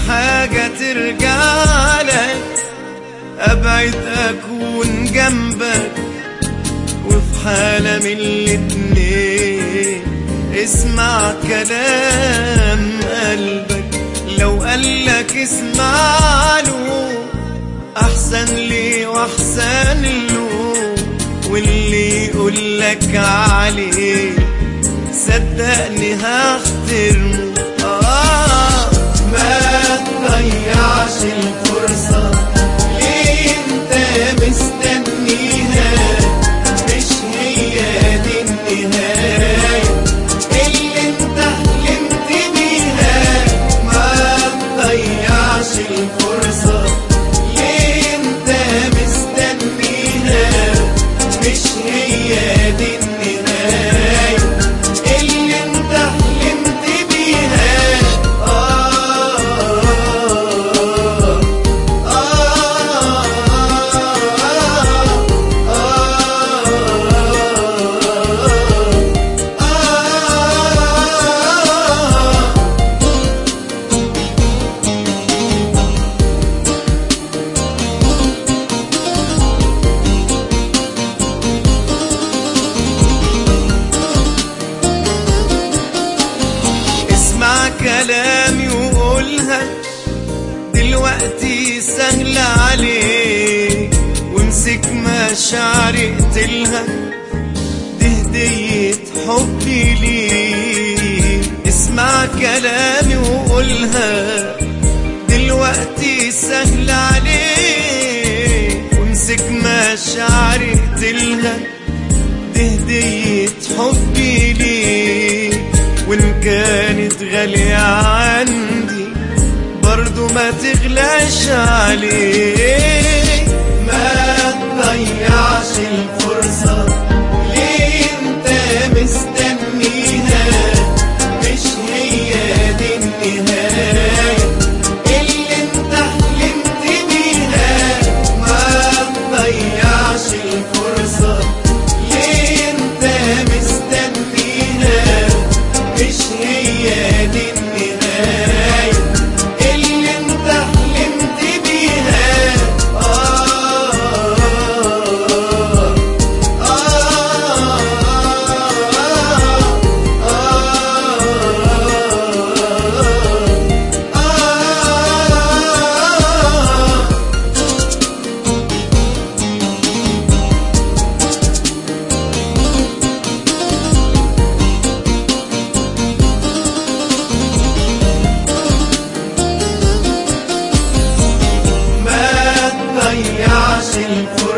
حاجة ترجع لك أبعد أكون جنبك وفي حالة من الاتنين اسمع كلام قلبك لو قالك اسمع له أحسن لي وأحسن له واللي يقولك عليه صدقني هحترمه آه ما تضيعش الفرصة ليه انت مستنيها مش هي دي النهاية اللي انت حلمت بيها ما تضيعش الفرصة ليه انت مستنيها مش هي دي النهاية اللي انت حلمت بيها آه آه آه آه اسمع كلامي وقولها دلوقتي سهل عليك وامسك مشاعري اقتلها دي هدية حبي ليك اسمع كلامي وقولها دلوقتي سهل عليك وامسك مشاعري اقتلها دي هدية حبي ليك وإن كانت غالية عندي برضو ما تغلاش عليك ما تضيعش الفرصة ليه انت مستنيها مش هي دي النهاية اللي انت حلمت بيها ما تضيعش الفرصة ليه انت مستنيها مش هي دي النهاية اللي انت حلمت بيها آه آه آه آه ما تضيعش الفرصة